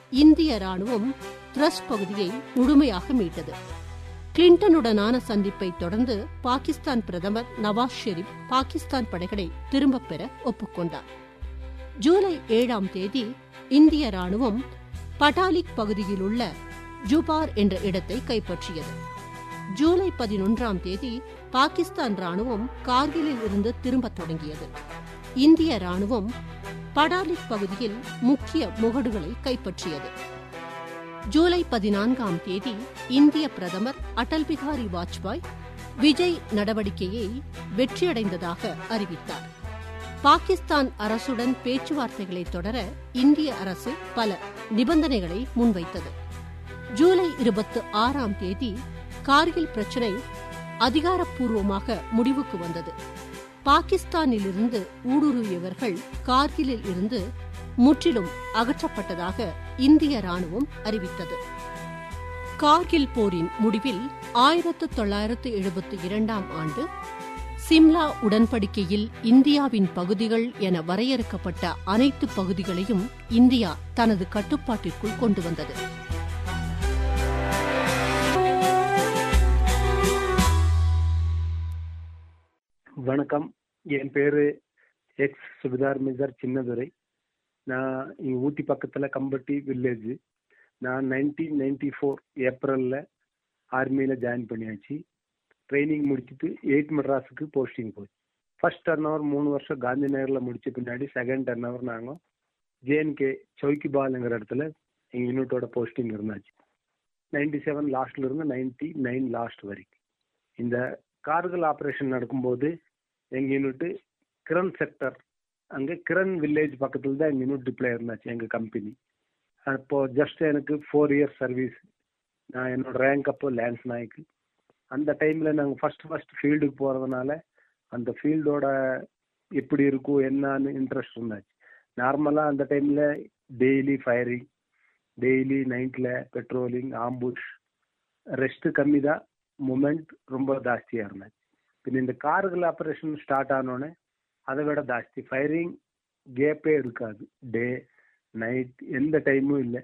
இந்திய ராணுவம் திரஸ் பகுதியை முழுமையாக மீட்டது கிளின்டனுடனான சந்திப்பை தொடர்ந்து பாகிஸ்தான் பிரதமர் நவாஸ் ஷெரீப் பாகிஸ்தான் படைகளை திரும்பப் பெற ஒப்புக்கொண்டார் ஜூலை ஏழாம் தேதி இந்திய ராணுவம் பட்டாலிக் பகுதியில் உள்ள ஜுபார் என்ற இடத்தை கைப்பற்றியது ஜூலை பதினொன்றாம் தேதி பாகிஸ்தான் ராணுவம் கார்கிலில் இருந்து திரும்பத் தொடங்கியது இந்திய ராணுவம் படாலிக் பகுதியில் முக்கிய முகடுகளை கைப்பற்றியது ஜூலை பதினான்காம் தேதி இந்திய பிரதமர் அடல் பிகாரி வாஜ்பாய் விஜய் நடவடிக்கையை வெற்றியடைந்ததாக அறிவித்தார் பாகிஸ்தான் அரசுடன் பேச்சுவார்த்தைகளை தொடர இந்திய அரசு பல நிபந்தனைகளை முன்வைத்தது ஜூலை இருபத்தி ஆறாம் தேதி கார்கில் பிரச்சினை அதிகாரப்பூர்வமாக முடிவுக்கு வந்தது பாகிஸ்தானிலிருந்து ஊடுருவியவர்கள் கார்கிலில் இருந்து முற்றிலும் அகற்றப்பட்டதாக இந்திய ராணுவம் அறிவித்தது கார்கில் போரின் முடிவில் ஆயிரத்து தொள்ளாயிரத்து எழுபத்தி இரண்டாம் ஆண்டு சிம்லா உடன்படிக்கையில் இந்தியாவின் பகுதிகள் என வரையறுக்கப்பட்ட அனைத்து பகுதிகளையும் இந்தியா தனது கட்டுப்பாட்டிற்குள் கொண்டு வந்தது வணக்கம் என் பேரு எக்ஸ் சுபிதார் மிசர் சின்னதுரை நான் இங்கே ஊட்டி பக்கத்தில் கம்பட்டி வில்லேஜ் நான் நைன்டீன் நைன்டி ஃபோர் ஏப்ரலில் ஆர்மியில் ஜாயின் பண்ணியாச்சு ட்ரைனிங் முடிச்சுட்டு எயிட் மெட்ராஸுக்கு போஸ்டிங் போச்சு ஃபர்ஸ்ட் டர்ன் ஓவர் மூணு வருஷம் காந்தி நகரில் முடிச்ச பின்னாடி செகண்ட் டர்ன் ஓவர் நாங்கள் ஜேஎன்கே சௌக்கிபால்ங்கிற இடத்துல எங்கள் யூனிட்டோட போஸ்டிங் இருந்தாச்சு நைன்டி செவன் லாஸ்ட்ல இருந்து நைன்டி நைன் லாஸ்ட் வரைக்கும் இந்த கார்கில் ஆப்ரேஷன் நடக்கும்போது எங்கள் யூனிட்டு கிரண் செக்டர் அங்கே கிரண் வில்லேஜ் பக்கத்தில் தான் எங்கள் யூனிட் டிப்ளே இருந்தாச்சு எங்கள் கம்பெனி அப்போ ஜஸ்ட் எனக்கு ஃபோர் இயர்ஸ் சர்வீஸ் நான் என்னோட ரேங்க் அப்போ லேன்ஸ் நாய்க்கு அந்த டைமில் நாங்கள் ஃபர்ஸ்ட் ஃபர்ஸ்ட் ஃபீல்டுக்கு போகிறதுனால அந்த ஃபீல்டோட எப்படி இருக்கும் என்னன்னு இன்ட்ரெஸ்ட் இருந்தாச்சு நார்மலாக அந்த டைமில் டெய்லி ஃபயரிங் டெய்லி நைட்டில் பெட்ரோலிங் ஆம்புஷ் ரெஸ்ட்டு கம்மி தான் மூமெண்ட் ரொம்ப ஜாஸ்தியாக இருந்துச்சு பின் இந்த கார்கள் ஆப்ரேஷன் ஸ்டார்ட் ஆனோடனே அதை விட ஜாஸ்தி ஃபயரிங் கேப்பே இருக்காது டே நைட் எந்த டைமும் இல்லை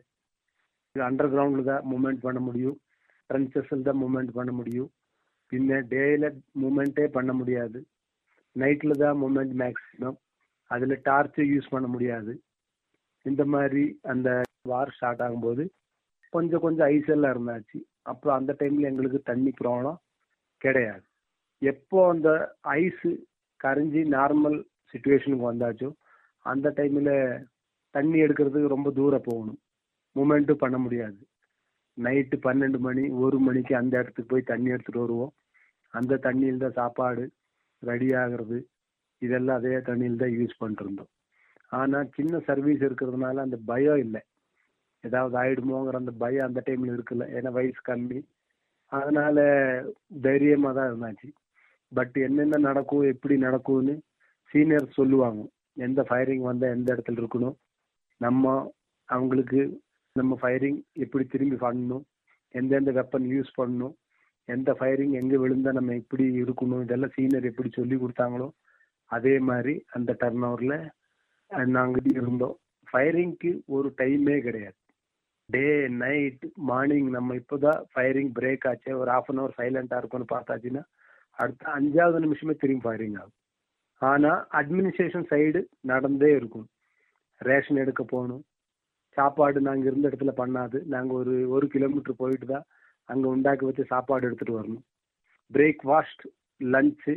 அண்டர் கிரவுண்டில் தான் மூமெண்ட் பண்ண முடியும் ட்ரென்ச்சஸில் தான் மூமெண்ட் பண்ண முடியும் பின்ன டேயில் மூமெண்ட்டே பண்ண முடியாது நைட்டில் தான் மூமெண்ட் மேக்ஸிமம் அதில் டார்ச்சு யூஸ் பண்ண முடியாது இந்த மாதிரி அந்த வார் ஸ்டார்ட் ஆகும்போது கொஞ்சம் கொஞ்சம் ஐஸ் எல்லாம் இருந்தாச்சு அப்போ அந்த டைமில் எங்களுக்கு தண்ணி ப்ராப்ளம் கிடையாது எப்போ அந்த ஐஸு கரைஞ்சி நார்மல் சுச்சுவேஷனுக்கு வந்தாச்சோ அந்த டைமில் தண்ணி எடுக்கிறதுக்கு ரொம்ப தூரம் போகணும் மூமெண்ட்டும் பண்ண முடியாது நைட்டு பன்னெண்டு மணி ஒரு மணிக்கு அந்த இடத்துக்கு போய் தண்ணி எடுத்துகிட்டு வருவோம் அந்த தண்ணியில் தான் சாப்பாடு ரெடி ஆகிறது இதெல்லாம் அதே தண்ணியில் தான் யூஸ் பண்ணிட்டு இருந்தோம் ஆனால் சின்ன சர்வீஸ் இருக்கிறதுனால அந்த பயம் இல்லை ஏதாவது ஆயிடுமோங்கிற அந்த பயம் அந்த டைமில் இருக்குல்ல ஏன்னா வயசு கம்மி அதனால தைரியமாக தான் இருந்தாச்சு பட் என்னென்ன நடக்கும் எப்படி நடக்கும்னு சீனியர் சொல்லுவாங்க எந்த ஃபயரிங் வந்தால் எந்த இடத்துல இருக்கணும் நம்ம அவங்களுக்கு நம்ம ஃபயரிங் எப்படி திரும்பி பண்ணணும் எந்தெந்த வெப்பன் யூஸ் பண்ணணும் எந்த ஃபயரிங் எங்கே விழுந்தால் நம்ம எப்படி இருக்கணும் இதெல்லாம் சீனியர் எப்படி சொல்லி கொடுத்தாங்களோ அதே மாதிரி அந்த டர்ன் ஓவரில் நாங்கள் இருந்தோம் ஃபயரிங்க்கு ஒரு டைமே கிடையாது டே நைட் மார்னிங் நம்ம இப்போதான் ஃபயரிங் பிரேக் ஆச்சு ஒரு ஆஃப் அன் ஹவர் சைலண்டாக இருக்கும்னு பார்த்தாச்சுன்னா அடுத்த அஞ்சாவது நிமிஷமே திரும்பி ஃபயரிங் ஆகும் ஆனால் அட்மினிஸ்ட்ரேஷன் சைடு நடந்தே இருக்கும் ரேஷன் எடுக்க போகணும் சாப்பாடு நாங்கள் இருந்த இடத்துல பண்ணாது நாங்கள் ஒரு ஒரு கிலோமீட்டர் போயிட்டு தான் அங்கே உண்டாக்கி வச்சு சாப்பாடு எடுத்துகிட்டு வரணும் பிரேக்ஃபாஸ்ட் லஞ்சு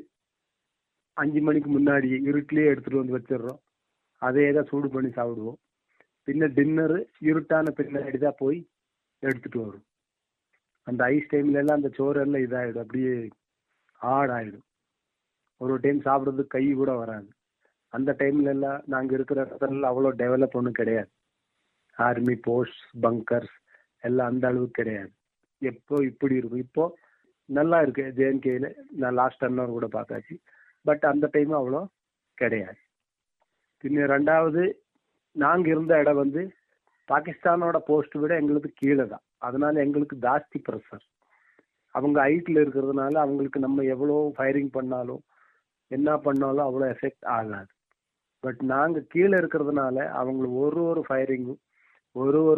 அஞ்சு மணிக்கு முன்னாடி இருட்டிலேயே எடுத்துகிட்டு வந்து வச்சிடுறோம் அதே தான் சூடு பண்ணி சாப்பிடுவோம் பின்ன டின்னரு இருட்டான பின்னாடி தான் போய் எடுத்துகிட்டு வரும் அந்த ஐஸ் டைம்ல எல்லாம் அந்த சோறு எல்லாம் இதாகிடும் அப்படியே ஆடாயிடும் ஒரு டைம் சாப்பிட்றதுக்கு கை கூட வராது அந்த டைம்ல எல்லாம் நாங்கள் இருக்கிற இடத்துல அவ்வளோ டெவலப் ஒன்றும் கிடையாது ஆர்மி போஸ்ட் பங்கர்ஸ் எல்லாம் அந்த அளவுக்கு கிடையாது எப்போ இப்படி இருக்கும் இப்போ நல்லா இருக்கு ஜேஎன்கேயில் நான் லாஸ்ட் டர்ன் ஓவர் கூட பார்த்தாச்சு பட் அந்த டைம் அவ்வளோ கிடையாது பின்ன ரெண்டாவது நாங்கள் இருந்த இடம் வந்து பாகிஸ்தானோட போஸ்ட் விட எங்களுக்கு கீழே தான் அதனால எங்களுக்கு ஜாஸ்தி ப்ரெஷர் அவங்க ஹைட்டில் இருக்கிறதுனால அவங்களுக்கு நம்ம எவ்வளோ ஃபயரிங் பண்ணாலும் என்ன பண்ணாலும் அவ்வளோ எஃபெக்ட் ஆகாது பட் நாங்கள் கீழே இருக்கிறதுனால அவங்களுக்கு ஒரு ஒரு ஃபயரிங்கும் ஒரு ஒரு